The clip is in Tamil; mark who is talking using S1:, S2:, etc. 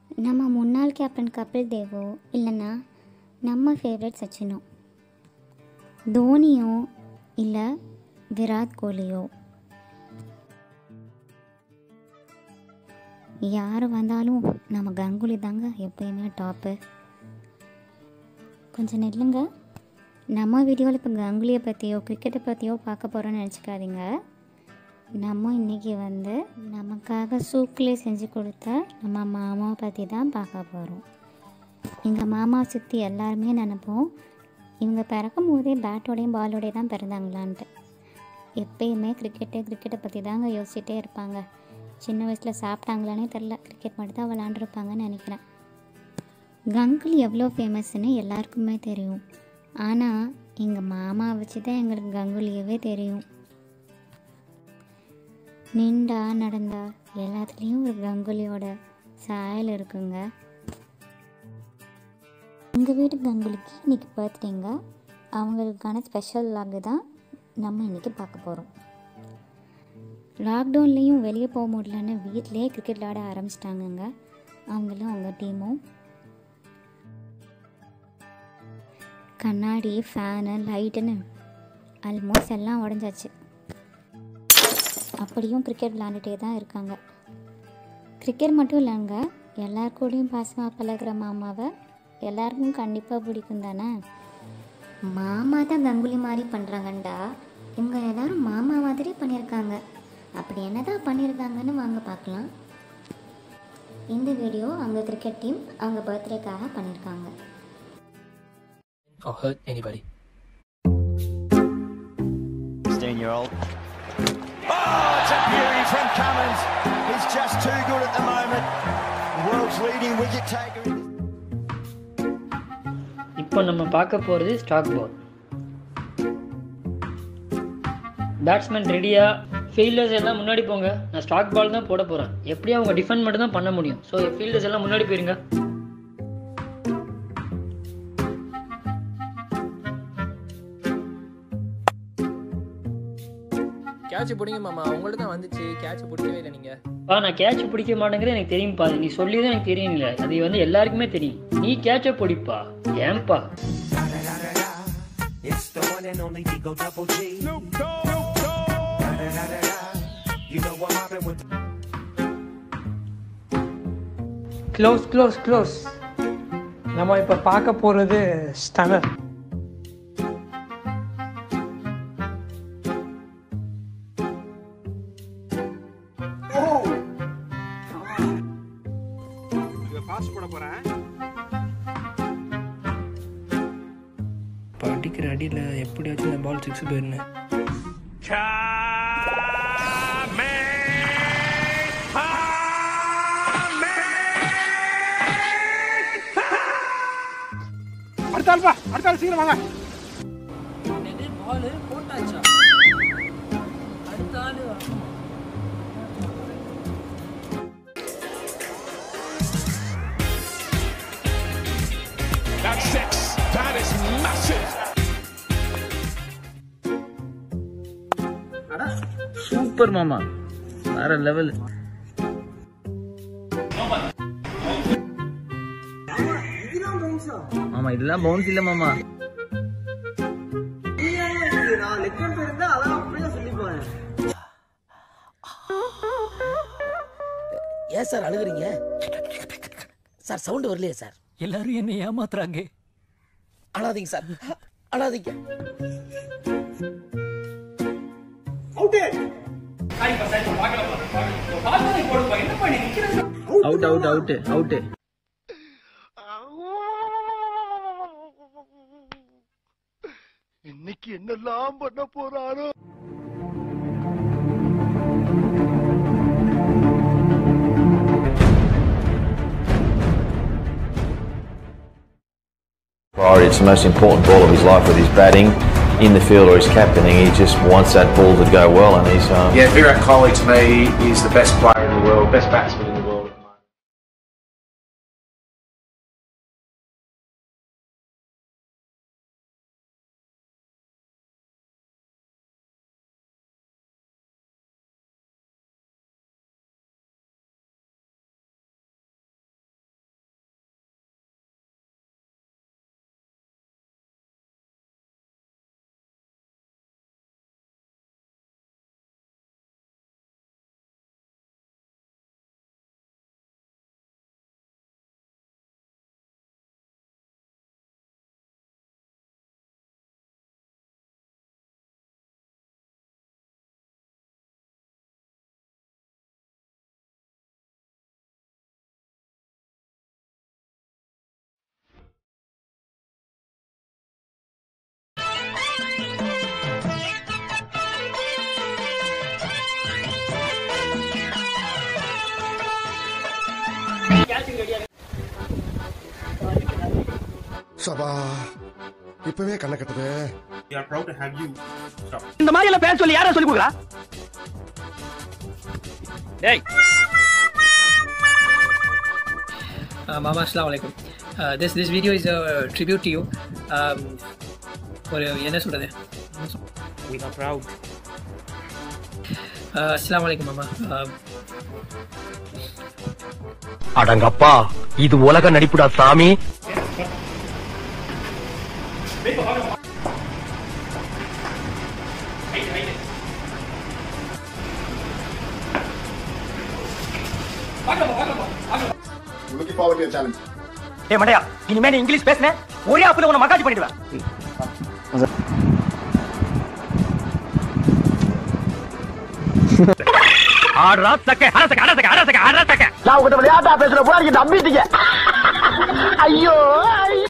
S1: நம்ம முன்னாள் கேப்டன் கபில் தேவோ இல்லைன்னா நம்ம ஃபேவரட் சச்சினோ தோனியோ இல்லை விராட் கோலியோ யார் வந்தாலும் நம்ம கங்குலி தாங்க எப்பயுமே டாப்பு கொஞ்சம் நில்லுங்க நம்ம வீடியோவில் இப்போ கங்குலியை பற்றியோ கிரிக்கெட்டை பற்றியோ பார்க்க போகிறோன்னு நினச்சிக்காதீங்க நம்ம இன்றைக்கி வந்து நமக்காக சூக்கிலே செஞ்சு கொடுத்த நம்ம மாமாவை பற்றி தான் பார்க்க போகிறோம் எங்கள் மாமாவை சுற்றி எல்லாருமே நினைப்போம் இவங்க பிறக்கும் போதே பேட்டோடையும் பாலோடையும் தான் பிறந்தாங்களான்ட்டு எப்பயுமே கிரிக்கெட்டு கிரிக்கெட்டை பற்றி தாங்க யோசிச்சுட்டே இருப்பாங்க சின்ன வயசில் சாப்பிட்டாங்களானே தெரில கிரிக்கெட் மட்டும் தான் விளாண்டுருப்பாங்கன்னு நினைக்கிறேன் கங்குலி எவ்வளோ ஃபேமஸ்ன்னு எல்லாருக்குமே தெரியும் ஆனால் எங்கள் மாமா வச்சு தான் எங்களுக்கு கங்குலியவே தெரியும் நின்றா நடந்தா எல்லாத்துலேயும் ஒரு கங்குலியோட சாயல் இருக்குங்க எங்கள் வீட்டு கங்குலிக்கு இன்றைக்கி பர்த்டேங்க அவங்களுக்கான ஸ்பெஷல் லாக் தான் நம்ம இன்றைக்கி பார்க்க போகிறோம் லாக்டவுன்லேயும் வெளியே போக முடியலன்னு வீட்டிலேயே கிரிக்கெட் விளாட ஆரம்பிச்சிட்டாங்கங்க அவங்களும் அவங்க டீமும் கண்ணாடி ஃபேனு லைட்டுன்னு ஆல்மோஸ்ட் எல்லாம் உடஞ்சாச்சு அப்படியும் கிரிக்கெட் விளாண்டுட்டே தான் இருக்காங்க கிரிக்கெட் மட்டும் இல்லைங்க எல்லார் கூடயும் பாசமாக பழகுற மாமாவை எல்லாருக்கும் கண்டிப்பாக பிடிக்கும் தானே மாமா தான் கங்குலி மாதிரி பண்ணுறாங்கண்டா இவங்க எல்லாரும் மாமா மாதிரி பண்ணியிருக்காங்க அப்படி என்னதான் பண்ணியிருக்காங்கன்னு வாங்க பார்க்கலாம் இந்த வீடியோ அவங்க கிரிக்கெட் டீம் அவங்க பர்த்டேக்காக பண்ணியிருக்காங்க
S2: or hurt anybody.
S3: 16 year old.
S4: Oh, it's a beauty from Cummins. He's just too good at the moment. The world's leading wicket taker.
S2: இப்போ நம்ம பார்க்க போகிறது ஸ்டாக் பால் பேட்ஸ்மேன் ரெடியா ஃபீல்டர்ஸ் எல்லாம் முன்னாடி போங்க நான் ஸ்டாக் பால் தான் போட போகிறேன் எப்படி அவங்க டிஃபெண்ட் மட்டும் தான் பண்ண முடியும் ஸோ ஃபீல்டர்ஸ் எல்லாம் முன்னாடி போயிருங்க
S5: கேட்ச் பிடிங்க மாமா உங்கள்ட்ட தான் வந்துச்சு கேட்ச் பிடிக்கவே இல்லை நீங்க
S2: பா நான் கேட்ச் பிடிக்க மாட்டேங்கிறது எனக்கு தெரியும்ப்பா நீ சொல்லி தான் எனக்கு தெரியல அது வந்து எல்லாருக்குமே தெரியும் நீ கேட்சை பிடிப்பா ஏன்பா
S6: It's the one and only Digo Double G. You know what happened with
S7: close close close நம்ம இப்போ பார்க்க போகிறது ஸ்டனர்
S5: படிக்கிற அடியில் எப்படியாச்சும் இந்த பால் சிக்ஸ் போயிருந்தேன்
S7: அடுத்த ஆள்ப்பா அடுத்த ஆள் சீக்கிரம் வாங்க
S5: பால் போட்டாச்சா அடுத்த ஆளு
S4: That's six. That is massive.
S8: Super மாமா வேற லெவல் மாமா இதெல்லாம் பவுன்ஸ் இல்ல மாமா
S9: ஏன் சார் அழுகுறீங்க சார் சவுண்ட் வரலையே சார்
S5: எல்லாரும் என்ன ஏமாத்துறாங்க
S9: அழாதீங்க சார் அழாதீங்க
S8: அவுட் அவுட் அவுட் அவுட்
S4: இன்னைக்கு என்னெல்லாம் பண்ண போறாரோ
S3: Priority, it's the most important ball of his life with his batting in the field or his captaining. He just wants that ball to go well, and he's um,
S10: Yeah, Virat Kohli to me is the best player in the world, best batsman in the world.
S2: கேட்சுக்கு ரெடியா
S11: சபா இப்பவே கண்ணை கட்டுது
S10: We are proud to have you. Stop.
S9: இந்த மாதிரி எல்லாம் பேச சொல்லி யாரை சொல்லி கொடுக்குறா
S5: டேய் மாமா அஸ்லாம் வலைக்கும் this this video is tribute to you ஒரு என்ன சொல்கிறது
S10: We are proud.
S5: அஸ்லாம் வலைக்கும் மாமா
S9: அடங்கப்பா இது உலக நடிப்புடா சாமி
S11: Looking forward to your challenge.
S9: ஏ மண்டையா இனிமே நீ இங்கிலீஷ் பேசுன ஒரே அப்புல உன்னை மகாஜி பண்ணிடுவேன் ஆடுறா தக்க அரசக்க அரசக்க அரசக்க அரசக்க நான் உங்ககிட்ட விளையாட்டா பேசுற போல நீங்க நம்பிட்டீங்க ஐயோ